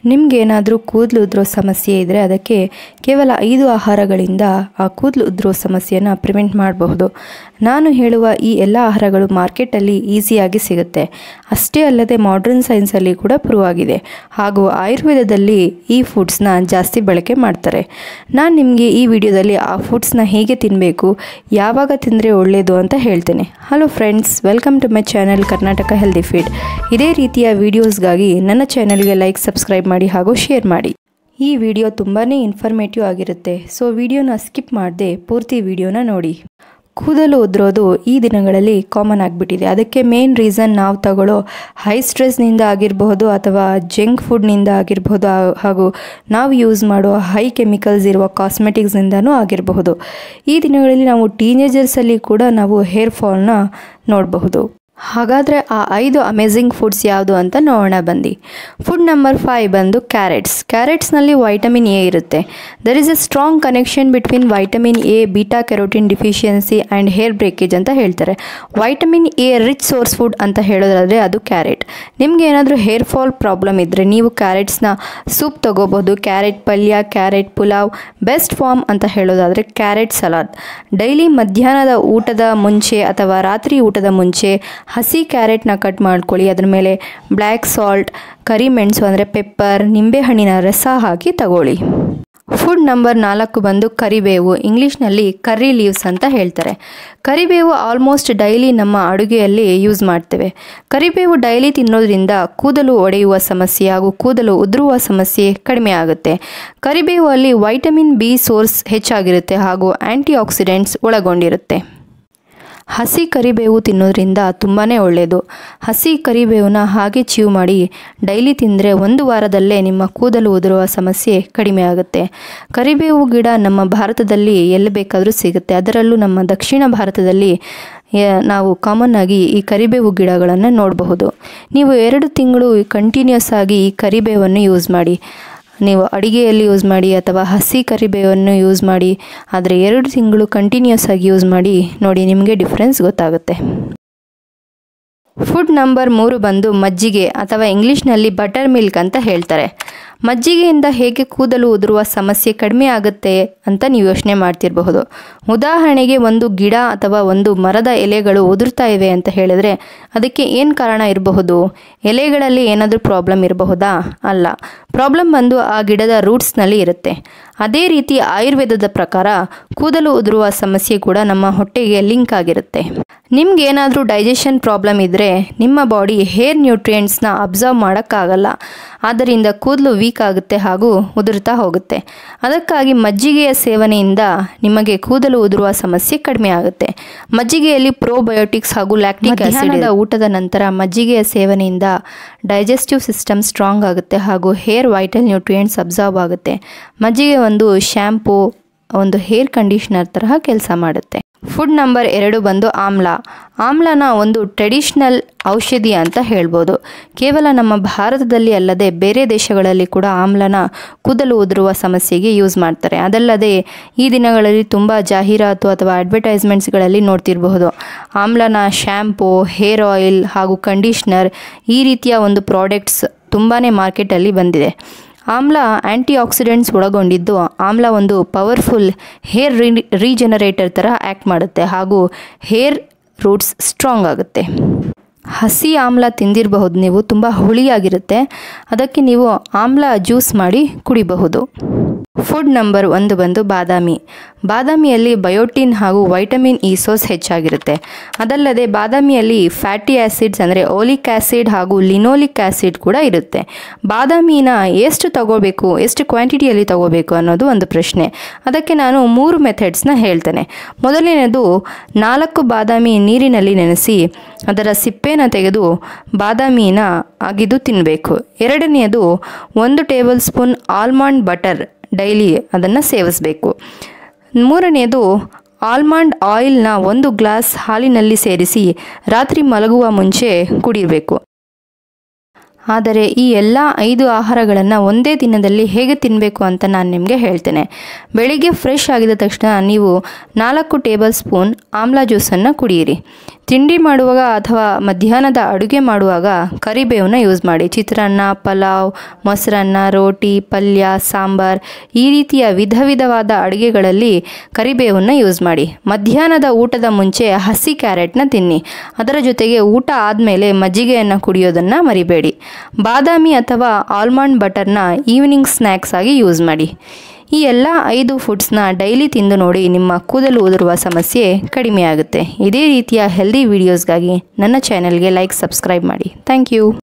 ನಿಮಗೇನಾದರೂ ಕೂದಲು ಉದುರೋ ಸಮಸ್ಯೆ ಇದ್ದರೆ ಅದಕ್ಕೆ ಕೇವಲ ಐದು ಆಹಾರಗಳಿಂದ ಆ ಕೂದಲು ಉದುರೋ ಸಮಸ್ಯೆಯನ್ನು ಪ್ರಿವೆಂಟ್ ಮಾಡಬಹುದು ನಾನು ಹೇಳುವ ಈ ಎಲ್ಲ ಆಹಾರಗಳು ಮಾರ್ಕೆಟಲ್ಲಿ ಈಸಿಯಾಗಿ ಸಿಗುತ್ತೆ ಅಷ್ಟೇ ಅಲ್ಲದೆ ಮಾಡ್ರನ್ ಸೈನ್ಸಲ್ಲಿ ಕೂಡ ಪ್ರೂವ್ ಆಗಿದೆ ಹಾಗೂ ಆಯುರ್ವೇದದಲ್ಲಿ ಈ ಫುಡ್ಸ್ನ ಜಾಸ್ತಿ ಬಳಕೆ ಮಾಡ್ತಾರೆ ನಾನು ನಿಮಗೆ ಈ ವಿಡಿಯೋದಲ್ಲಿ ಆ ಫುಡ್ಸ್ನ ಹೇಗೆ ತಿನ್ನಬೇಕು ಯಾವಾಗ ತಿಂದರೆ ಒಳ್ಳೆಯದು ಅಂತ ಹೇಳ್ತೇನೆ hello friends welcome to my channel Karnataka healthy feed ಇದೇ ರೀತಿಯ ವಿಡಿಯೋಸ್ಗಾಗಿ ನನ್ನ ಚಾನಲ್ಗೆ ಲೈಕ್ ಸಬ್ಸ್ಕ್ರೈಬ್ ಮಾಡಿ ಹಾಗೂ ಶೇರ್ ಮಾಡಿ ಈ ವಿಡಿಯೋ ತುಂಬಾ ಇನ್ಫಾರ್ಮೇಟಿವ್ ಆಗಿರುತ್ತೆ ಸೊ ವಿಡಿಯೋನ ಸ್ಕಿಪ್ ಮಾಡದೆ ಪೂರ್ತಿ ವಿಡಿಯೋನ ನೋಡಿ ಕೂದಲು ಉದುರೋದು ಈ ದಿನಗಳಲ್ಲಿ ಕಾಮನ್ ಆಗಿಬಿಟ್ಟಿದೆ ಅದಕ್ಕೆ ಮೇನ್ ರೀಸನ್ ನಾವು ತಗೊಳ್ಳೋ ಹೈ ಸ್ಟ್ರೆಸ್ನಿಂದ ಆಗಿರಬಹುದು ಅಥವಾ ಜಂಕ್ ಫುಡ್ನಿಂದ ಆಗಿರಬಹುದು ಆ- ಹಾಗೂ ನಾವು ಯೂಸ್ ಮಾಡೋ ಹೈ ಕೆಮಿಕಲ್ಸ್ ಇರುವ ಕಾಸ್ಮೆಟಿಕ್ಸ್ನಿಂದನೂ ಆಗಿರಬಹುದು ಈ ದಿನಗಳಲ್ಲಿ ನಾವು ಟೀನೇಜರ್ಸಲ್ಲಿ ಕೂಡ ನಾವು ಹೇರ್ ಫಾಲ್ನ ನೋಡಬಹುದು ಹಾಗಾದರೆ ಆ ಐದು ಅಮೇಝಿಂಗ್ ಫುಡ್ಸ್ ಯಾವುದು ಅಂತ ನೋಡೋಣ ಬನ್ನಿ ಫುಡ್ ನಂಬರ್ ಫೈವ್ ಬಂದು ಕ್ಯಾರೆಟ್ಸ್ ಕ್ಯಾರೆಟ್ಸ್ನಲ್ಲಿ ವೈಟಮಿನ್ ಎ ಇರುತ್ತೆ there is a strong connection between vitamin A beta carotene deficiency and hair breakage ಅಂತ ಹೇಳ್ತಾರೆ vitamin A rich source food ಅಂತ ಹೇಳೋದಾದರೆ ಅದು ಕ್ಯಾರೆಟ್ ನಿಮ್ಗೆ ಏನಾದರೂ ಹೇರ್ ಫಾಲ್ ಪ್ರಾಬ್ಲಮ್ ಇದ್ದರೆ ನೀವು ಕ್ಯಾರೆಟ್ಸ್ನ ಸೂಪ್ ತಗೋಬಹುದು ಕ್ಯಾರೆಟ್ ಪಲ್ಯ ಕ್ಯಾರೆಟ್ ಪುಲಾವ್ ಬೆಸ್ಟ್ ಫಾರ್ಮ್ ಅಂತ ಹೇಳೋದಾದರೆ ಕ್ಯಾರೆಟ್ ಸಲಾದ್ ಡೈಲಿ ಮಧ್ಯಾಹ್ನದ ಊಟದ ಮುಂಚೆ ಅಥವಾ ರಾತ್ರಿ ಊಟದ ಮುಂಚೆ ಹಸಿ ಕ್ಯಾರೆಟ್ನ ಕಟ್ ಮಾಡ್ಕೊಳ್ಳಿ ಅದ್ರ ಮೇಲೆ ಬ್ಲ್ಯಾಕ್ ಸಾಲ್ಟ್ ಕರಿಮೆಣಸು ಅಂದರೆ ಪೆಪ್ಪರ್ ನಿಂಬೆಹಣ್ಣಿನ ರಸ ಹಾಕಿ ತಗೊಳ್ಳಿ ಫುಡ್ ನಂಬರ್ ನಾಲ್ಕು ಬಂದು ಕರಿಬೇವು ಇಂಗ್ಲೀಷ್ನಲ್ಲಿ ಕರ್ರಿ ಲೀವ್ಸ್ ಅಂತ ಹೇಳ್ತಾರೆ ಕರಿಬೇವು ಆಲ್ಮೋಸ್ಟ್ ಡೈಲಿ ನಮ್ಮ ಅಡುಗೆಯಲ್ಲಿ ಯೂಸ್ ಮಾಡ್ತೇವೆ ಕರಿಬೇವು ಡೈಲಿ ತಿನ್ನೋದ್ರಿಂದ ಕೂದಲು ಒಡೆಯುವ ಸಮಸ್ಯೆ ಹಾಗೂ ಕೂದಲು ಉದುರುವ ಸಮಸ್ಯೆ ಕಡಿಮೆ ಆಗುತ್ತೆ ಕರಿಬೇವು ಅಲ್ಲಿ ವೈಟಮಿನ್ ಬಿ ಸೋರ್ಸ್ ಹೆಚ್ಚಾಗಿರುತ್ತೆ ಹಾಗೂ ಆಂಟಿ ಆಕ್ಸಿಡೆಂಟ್ಸ್ ಒಳಗೊಂಡಿರುತ್ತೆ ಹಸಿ ಕರಿಬೇವು ತಿನ್ನೋದ್ರಿಂದ ತುಂಬಾ ಒಳ್ಳೆಯದು ಹಸಿ ಕರಿಬೇವನ್ನ ಹಾಗೆ ಚೀವ್ ಮಾಡಿ ಡೈಲಿ ತಿಂದರೆ ಒಂದು ವಾರದಲ್ಲೇ ನಿಮ್ಮ ಕೂದಲು ಉದುರುವ ಸಮಸ್ಯೆ ಕಡಿಮೆ ಆಗುತ್ತೆ ಕರಿಬೇವು ಗಿಡ ನಮ್ಮ ಭಾರತದಲ್ಲಿ ಎಲ್ಲಿ ಬೇಕಾದರೂ ಸಿಗುತ್ತೆ ಅದರಲ್ಲೂ ನಮ್ಮ ದಕ್ಷಿಣ ಭಾರತದಲ್ಲಿ ಯ- ನಾವು ಕಾಮನ್ ಆಗಿ ಈ ಕರಿಬೇವು ಗಿಡಗಳನ್ನು ನೋಡಬಹುದು ನೀವು ಎರಡು ತಿಂಗಳು ಕಂಟಿನ್ಯೂಸ್ ಆಗಿ ಈ ಕರಿಬೇವನ್ನು ಯೂಸ್ ಮಾಡಿ ನೀವು ಅಡಿಗೆಯಲ್ಲಿ ಯೂಸ್ ಮಾಡಿ ಅಥವಾ ಹಸಿ ಕರಿಬೇವನ್ನು ಯೂಸ್ ಮಾಡಿ ಆದರೆ ಎರಡು ತಿಂಗಳು ಕಂಟಿನ್ಯೂಸ್ ಆಗಿ ಯೂಸ್ ಮಾಡಿ ನೋಡಿ ನಿಮಗೆ ಡಿಫ್ರೆನ್ಸ್ ಗೊತ್ತಾಗುತ್ತೆ ಫುಡ್ ನಂಬರ್ ಮೂರು ಬಂದು ಮಜ್ಜಿಗೆ ಅಥವಾ ಇಂಗ್ಲೀಷ್ನಲ್ಲಿ ಬಟರ್ ಮಿಲ್ಕ್ ಅಂತ ಹೇಳ್ತಾರೆ ಮಜ್ಜಿಗೆಯಿಂದ ಹೇಗೆ ಕೂದಲು ಉದುರುವ ಸಮಸ್ಯೆ ಕಡಿಮೆ ಆಗುತ್ತೆ ಅಂತ ನೀವು ಯೋಚನೆ ಮಾಡ್ತಿರಬಹುದು ಉದಾಹರಣೆಗೆ ಒಂದು ಗಿಡ ಅಥವಾ ಒಂದು ಮರದ ಎಲೆಗಳು ಉದುರ್ತಾ ಇವೆ ಅಂತ ಹೇಳಿದ್ರೆ ಅದಕ್ಕೆ ಏನು ಕಾರಣ ಇರಬಹುದು ಎಲೆಗಳಲ್ಲಿ ಏನಾದರೂ ಪ್ರಾಬ್ಲಮ್ ಇರಬಹುದಾ ಅಲ್ಲ ಪ್ರಾಬ್ಲಮ್ ಬಂದು ಆ ಗಿಡದ ರೂಟ್ಸ್ನಲ್ಲಿ ಇರುತ್ತೆ ಅದೇ ರೀತಿ ಆಯುರ್ವೇದದ ಪ್ರಕಾರ ಕೂದಲು ಉದುರುವ ಸಮಸ್ಯೆ ಕೂಡ ನಮ್ಮ ಹೊಟ್ಟೆಗೆ ಲಿಂಕ್ ಆಗಿರುತ್ತೆ ನಿಮ್ಗೆ ಏನಾದರೂ ಡೈಜೆಷನ್ ಪ್ರಾಬ್ಲಮ್ ಇದ್ದರೆ ನಿಮ್ಮ ಬಾಡಿ ಹೇರ್ ನ್ಯೂಟ್ರಿಯೆಂಟ್ಸ್ನ ಅಬ್ಸರ್ವ್ ಮಾಡೋಕ್ಕಾಗಲ್ಲ ಆದ್ದರಿಂದ ಕೂದಲು ವೀಕ್ ಆಗುತ್ತೆ ಹಾಗೂ ಉದುರ್ತಾ ಹೋಗುತ್ತೆ ಅದಕ್ಕಾಗಿ ಮಜ್ಜಿಗೆಯ ಸೇವನೆಯಿಂದ ನಿಮಗೆ ಕೂದಲು ಉದುರುವ ಸಮಸ್ಯೆ ಕಡಿಮೆ ಆಗುತ್ತೆ ಮಜ್ಜಿಗೆಯಲ್ಲಿ ಪ್ರೋಬಯೋಟಿಕ್ಸ್ ಹಾಗೂ ಲ್ಯಾಕ್ಟಿಕ್ ಆಸಿಡ್ ಊಟದ ನಂತರ ಮಜ್ಜಿಗೆಯ ಸೇವನೆಯಿಂದ ಡೈಜೆಸ್ಟಿವ್ ಸಿಸ್ಟಮ್ ಸ್ಟ್ರಾಂಗ್ ಆಗುತ್ತೆ ಹಾಗೂ ಹೇರ್ ವೈಟಲ್ ನ್ಯೂಟ್ರಿಯೆಂಟ್ಸ್ ಅಬ್ಸರ್ವ್ ಆಗುತ್ತೆ ಮಜ್ಜಿಗೆ ಒಂದು ಶ್ಯಾಂಪೂ ಒಂದು ಹೇರ್ ಕಂಡೀಷ್ನರ್ ತರಹ ಕೆಲಸ ಮಾಡುತ್ತೆ ಫುಡ್ ನಂಬರ್ ಎರಡು ಬಂದು ಆಮ್ಲ ಆಮ್ಲನ ಒಂದು ಟ್ರೆಡಿಷ್ನಲ್ ಔಷಧಿ ಅಂತ ಹೇಳ್ಬೋದು ಕೇವಲ ನಮ್ಮ ಭಾರತದಲ್ಲಿ ಅಲ್ಲದೆ ಬೇರೆ ದೇಶಗಳಲ್ಲಿ ಕೂಡ ಆಮ್ಲನ ಕೂದಲು ಉದುರುವ ಸಮಸ್ಯೆಗೆ ಯೂಸ್ ಮಾಡ್ತಾರೆ ಅದಲ್ಲದೆ ಈ ದಿನಗಳಲ್ಲಿ ತುಂಬ ಜಾಹೀರಾತು ಅಥವಾ ಅಡ್ವರ್ಟೈಸ್ಮೆಂಟ್ಸ್ಗಳಲ್ಲಿ ನೋಡ್ತಿರಬಹುದು ಆಮ್ಲನ ಶ್ಯಾಂಪೂ ಹೇರ್ ಆಯಿಲ್ ಹಾಗೂ ಕಂಡೀಷ್ನರ್ ಈ ರೀತಿಯ ಒಂದು ಪ್ರಾಡಕ್ಟ್ಸ್ ತುಂಬಾ ಮಾರ್ಕೆಟಲ್ಲಿ ಬಂದಿದೆ ಆಮ್ಲ ಆ್ಯಂಟಿ ಆಕ್ಸಿಡೆಂಟ್ಸ್ ಒಳಗೊಂಡಿದ್ದು ಆಮ್ಲ ಒಂದು ಪವರ್ಫುಲ್ ಹೇರ್ ರಿ ರೀಜನರೇಟರ್ ಥರ ಆ್ಯಕ್ಟ್ ಮಾಡುತ್ತೆ ಹಾಗೂ ಹೇರ್ ರೂಟ್ಸ್ ಸ್ಟ್ರಾಂಗ್ ಆಗುತ್ತೆ ಹಸಿ ಆಮ್ಲ ತಿಂದಿರಬಹುದು ನೀವು ತುಂಬ ಹುಳಿಯಾಗಿರುತ್ತೆ ಅದಕ್ಕೆ ನೀವು ಆಮ್ಲ ಜ್ಯೂಸ್ ಮಾಡಿ ಕುಡಿಬಹುದು ಫುಡ್ ನಂಬರ್ ಒಂದು ಬಂದು ಬಾದಾಮಿ ಬಾದಾಮಿಯಲ್ಲಿ ಬಯೋಟಿನ್ ಹಾಗೂ ವೈಟಮಿನ್ ಇ ಸೋರ್ಸ್ ಹೆಚ್ಚಾಗಿರುತ್ತೆ ಅದಲ್ಲದೆ ಬಾದಾಮಿಯಲ್ಲಿ ಫ್ಯಾಟಿ ಆ್ಯಸಿಡ್ಸ್ ಅಂದರೆ ಓಲಿಕ್ ಆ್ಯಸಿಡ್ ಹಾಗೂ ಲಿನೋಲಿಕ್ ಆ್ಯಸಿಡ್ ಕೂಡ ಇರುತ್ತೆ ಬಾದಾಮಿನ ಎಷ್ಟು ತಗೋಬೇಕು ಎಷ್ಟು ಕ್ವಾಂಟಿಟಿಯಲ್ಲಿ ತಗೋಬೇಕು ಅನ್ನೋದು ಒಂದು ಪ್ರಶ್ನೆ ಅದಕ್ಕೆ ನಾನು ಮೂರು ಮೆಥಡ್ಸ್ನ ಹೇಳ್ತೇನೆ ಮೊದಲನೇದು ನಾಲ್ಕು ಬಾದಾಮಿ ನೀರಿನಲ್ಲಿ ನೆನೆಸಿ ಅದರ ಸಿಪ್ಪೆನ ತೆಗೆದು ಬಾದಾಮಿನ ಅಗಿದು ತಿನ್ನಬೇಕು ಎರಡನೆಯದು ಒಂದು tablespoon almond butter daily ಅದನ್ನು ಸೇವಿಸಬೇಕು ಮೂರನೆಯದು ಆಲ್ಮಂಡ್ ಆಯಿಲ್ನ ಒಂದು ಗ್ಲಾಸ್ ಹಾಲಿನಲ್ಲಿ ಸೇರಿಸಿ ರಾತ್ರಿ ಮಲಗುವ ಮುಂಚೆ ಕುಡಿಯಬೇಕು ಆದರೆ ಈ ಎಲ್ಲ ಐದು ಆಹಾರಗಳನ್ನು ಒಂದೇ ದಿನದಲ್ಲಿ ಹೇಗೆ ತಿನ್ನಬೇಕು ಅಂತ ನಾನು ನಿಮಗೆ ಹೇಳ್ತೇನೆ ಬೆಳಿಗ್ಗೆ ಫ್ರೆಶ್ ಆಗಿದ ತಕ್ಷಣ ನೀವು ನಾಲ್ಕು ಟೇಬಲ್ ಸ್ಪೂನ್ ಆಮ್ಲ ಜ್ಯೂಸನ್ನು ಕುಡಿಯಿರಿ ತಿಂಡಿ ಮಾಡುವಾಗ ಅಥವಾ ಮಧ್ಯಾಹ್ನದ ಅಡುಗೆ ಮಾಡುವಾಗ ಕರಿಬೇವನ್ನ ಯೂಸ್ ಮಾಡಿ ಚಿತ್ರಾನ್ನ ಪಲಾವ್ ಮೊಸರನ್ನ ರೋಟಿ ಪಲ್ಯ ಸಾಂಬಾರ್ ಈ ರೀತಿಯ ವಿಧ ವಿಧವಾದ ಅಡುಗೆಗಳಲ್ಲಿ ಕರಿಬೇವನ್ನು ಯೂಸ್ ಮಾಡಿ ಮಧ್ಯಾಹ್ನದ ಊಟದ ಮುಂಚೆ ಹಸಿ ಕ್ಯಾರೆಟ್ನ ತಿನ್ನಿ ಅದರ ಜೊತೆಗೆ ಊಟ ಆದಮೇಲೆ ಮಜ್ಜಿಗೆಯನ್ನು ಕುಡಿಯೋದನ್ನು ಮರಿಬೇಡಿ ಬಾದಾಮಿ ಅಥವಾ ಆಲ್ಮಂಡ್ ಬಟರ್ನ ಈವ್ನಿಂಗ್ ಸ್ನ್ಯಾಕ್ಸ್ ಆಗಿ ಯೂಸ್ ಮಾಡಿ ಈ ಎಲ್ಲ ಐದು ಫುಡ್ಸ್ನ ಡೈಲಿ ತಿಂದು ನೋಡಿ ನಿಮ್ಮ ಕೂದಲು ಉದುರುವ ಸಮಸ್ಯೆ ಕಡಿಮೆಯಾಗುತ್ತೆ ಇದೇ ರೀತಿಯ ಹೆಲ್ದಿ ವಿಡಿಯೋಸ್ಗಾಗಿ ನನ್ನ ಚಾನೆಲ್ಗೆ ಲೈಕ್ ಸಬ್ಸ್ಕ್ರೈಬ್ ಮಾಡಿ ಥ್ಯಾಂಕ್ ಯು